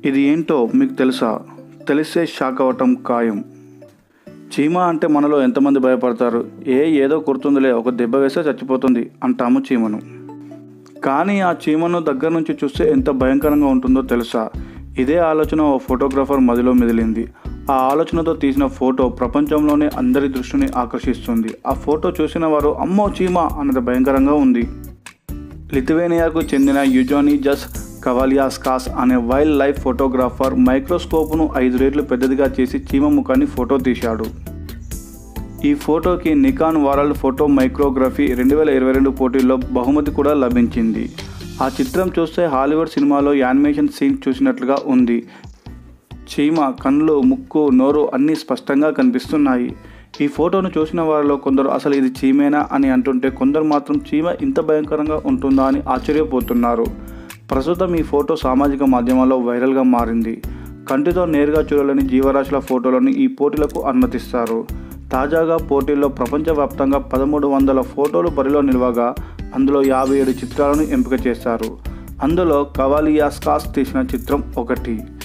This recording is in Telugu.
ఇది ఏంటో మీకు తెలుసా తెలిసే షాక్ అవ్వటం ఖాయం చీమ అంటే మనలో ఎంతమంది భయపడతారు ఏ ఏదో కుడుతుందిలే ఒక దెబ్బ వేస్తే చచ్చిపోతుంది అంటాము చీమను కానీ ఆ చీమను దగ్గర నుంచి చూస్తే ఎంత భయంకరంగా ఉంటుందో తెలుసా ఇదే ఆలోచన ఓ ఫోటోగ్రాఫర్ మదిలో మెదిలింది ఆ ఆలోచనతో తీసిన ఫోటో ప్రపంచంలోనే అందరి దృష్టిని ఆకర్షిస్తుంది ఆ ఫోటో చూసిన వారు అమ్మో చీమ అన్నది భయంకరంగా ఉంది లిథువేనియాకు చెందిన యుజోని జస్ కవాలియాస్కాస్ అనే వైల్డ్ లైఫ్ ఫోటోగ్రాఫర్ మైక్రోస్కోప్ను ఐదు రేట్లు పెద్దదిగా చేసి చీమ ముఖాన్ని ఫోటో తీశాడు ఈ ఫోటోకి నికాన్ వరల్డ్ ఫోటో మైక్రోగ్రఫీ రెండు వేల ఇరవై రెండు పోటీల్లో బహుమతి కూడా లభించింది ఆ చిత్రం చూస్తే హాలీవుడ్ సినిమాలో యానిమేషన్ సీన్ చూసినట్లుగా ఉంది చీమ కళ్ళు ముక్కు నోరు అన్నీ స్పష్టంగా కనిపిస్తున్నాయి ఈ ఫోటోను చూసిన వారిలో కొందరు అసలు ఇది చీమేనా అని అంటుంటే కొందరు మాత్రం చీమ ఇంత భయంకరంగా ఉంటుందా అని ఆశ్చర్యపోతున్నారు ప్రస్తుతం ఈ ఫోటో సామాజిక మాధ్యమాల్లో వైరల్గా మారింది కంటితో నేరుగా చూడలేని జీవరాశుల ఫోటోలను ఈ పోటీలకు అనుమతిస్తారు తాజాగా పోటీల్లో ప్రపంచవ్యాప్తంగా పదమూడు వందల ఫోటోలు బరిలో నిలవగా అందులో యాభై ఏడు చిత్రాలను ఎంపిక చేశారు అందులో కవాలియాస్కాస్ తీసిన చిత్రం ఒకటి